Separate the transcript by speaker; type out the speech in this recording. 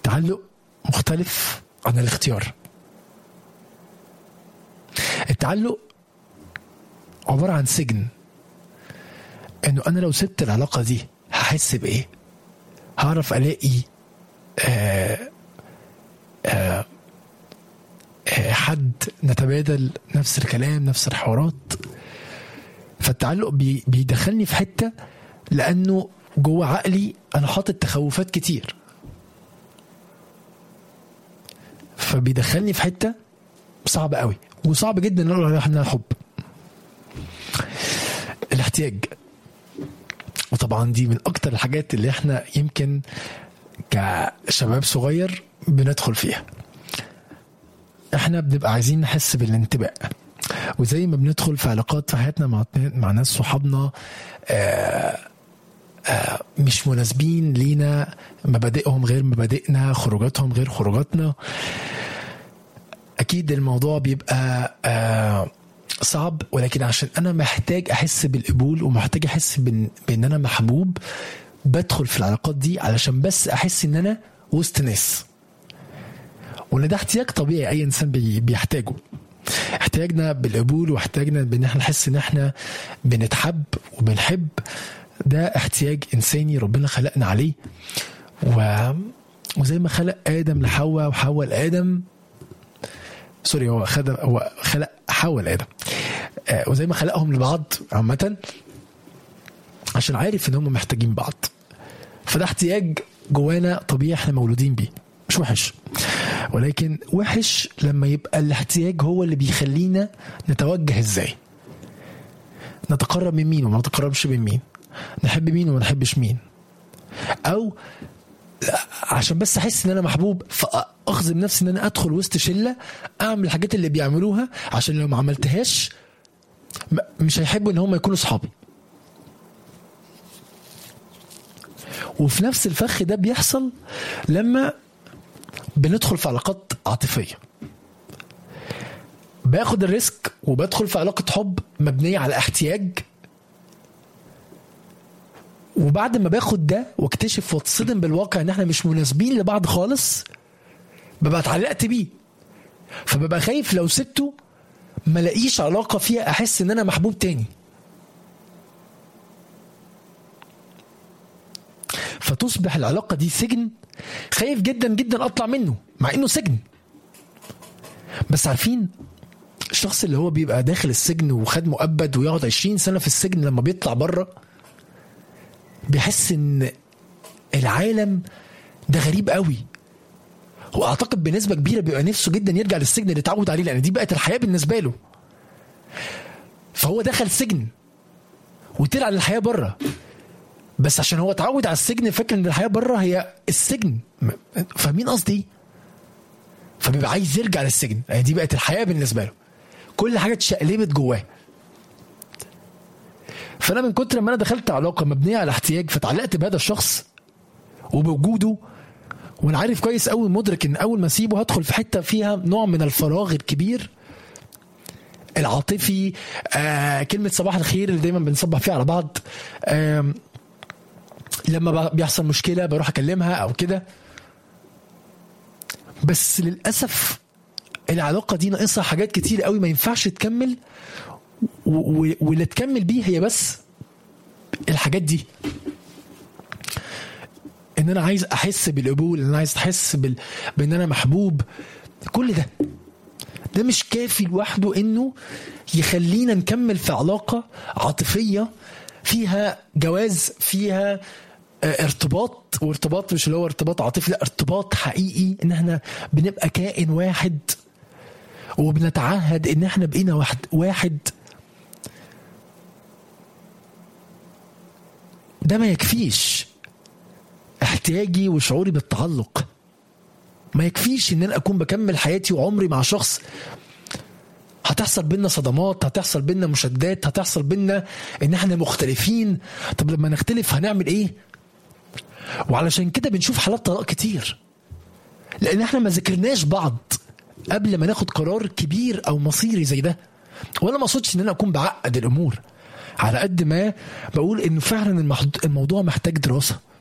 Speaker 1: التعلق مختلف عن الاختيار التعلق عبارة عن سجن انه انا لو سبت العلاقة دي هحس بايه هعرف الاقي آه آه آه حد نتبادل نفس الكلام نفس الحوارات فالتعلق بي بيدخلني في حتة لانه جوه عقلي انا حاطط تخوفات كتير فبيدخلني في حته صعبه قوي وصعب جدا نقول عليها انها حب الاحتياج وطبعا دي من اكتر الحاجات اللي احنا يمكن كشباب صغير بندخل فيها احنا بنبقى عايزين نحس بالانتماء وزي ما بندخل في علاقات في حياتنا مع مع ناس صحابنا آه آه مش مناسبين لينا مبادئهم غير مبادئنا خروجاتهم غير خروجاتنا اكيد الموضوع بيبقى آه صعب ولكن عشان انا محتاج احس بالقبول ومحتاج احس بان, بإن انا محبوب بدخل في العلاقات دي علشان بس احس ان انا وسط ناس وان ده احتياج طبيعي اي انسان بي بيحتاجه احتياجنا بالقبول واحتاجنا بان احنا نحس ان احنا بنتحب وبنحب ده احتياج انساني ربنا خلقنا عليه و... وزي ما خلق ادم لحواء وحواء لادم سوري هو خد هو خلق حواء لادم آه وزي ما خلقهم لبعض عامة عشان عارف ان هم محتاجين بعض فده احتياج جوانا طبيعي احنا مولودين بيه مش وحش ولكن وحش لما يبقى الاحتياج هو اللي بيخلينا نتوجه ازاي نتقرب من مين وما نتقربش من مين نحب مين وما نحبش مين او عشان بس احس ان انا محبوب فاخذ نفسي ان انا ادخل وسط شله اعمل الحاجات اللي بيعملوها عشان لو ما عملتهاش مش هيحبوا ان هم يكونوا صحابي وفي نفس الفخ ده بيحصل لما بندخل في علاقات عاطفيه باخد الريسك وبدخل في علاقه حب مبنيه على احتياج وبعد ما باخد ده واكتشف واتصدم بالواقع ان احنا مش مناسبين لبعض خالص ببقى اتعلقت بيه فببقى خايف لو سبته ما لاقيش علاقه فيها احس ان انا محبوب تاني فتصبح العلاقه دي سجن خايف جدا جدا اطلع منه مع انه سجن بس عارفين الشخص اللي هو بيبقى داخل السجن وخد مؤبد ويقعد 20 سنه في السجن لما بيطلع بره بيحس ان العالم ده غريب قوي واعتقد بنسبه كبيره بيبقى نفسه جدا يرجع للسجن اللي اتعود عليه لان دي بقت الحياه بالنسبه له فهو دخل سجن وطلع للحياه بره بس عشان هو اتعود على السجن فاكر ان الحياه بره هي السجن فاهمين قصدي فبيبقى عايز يرجع للسجن يعني دي بقت الحياه بالنسبه له كل حاجه اتشقلبت جواه فانا من كتر ما انا دخلت علاقه مبنيه على احتياج فتعلقت بهذا الشخص وبوجوده وانا عارف كويس قوي مدرك ان اول ما اسيبه هدخل في حته فيها نوع من الفراغ الكبير العاطفي آه كلمه صباح الخير اللي دايما بنصبح فيها على بعض آه لما بيحصل مشكله بروح اكلمها او كده بس للاسف العلاقه دي ناقصها حاجات كتير قوي ما ينفعش تكمل واللي تكمل بيه هي بس الحاجات دي ان انا عايز احس بالقبول ان انا عايز احس بال... بان انا محبوب كل ده ده مش كافي لوحده انه يخلينا نكمل في علاقه عاطفيه فيها جواز فيها ارتباط وارتباط مش اللي هو ارتباط عاطفي لا ارتباط حقيقي ان احنا بنبقى كائن واحد وبنتعهد ان احنا بقينا واحد واحد ده ما يكفيش احتياجي وشعوري بالتعلق ما يكفيش ان انا اكون بكمل حياتي وعمري مع شخص هتحصل بينا صدمات هتحصل بينا مشادات هتحصل بينا ان احنا مختلفين طب لما نختلف هنعمل ايه وعلشان كده بنشوف حالات طلاق كتير لان احنا ما ذكرناش بعض قبل ما ناخد قرار كبير او مصيري زي ده وانا ما اقصدش ان انا اكون بعقد الامور على قد ما بقول انه فعلا الموضوع محتاج دراسه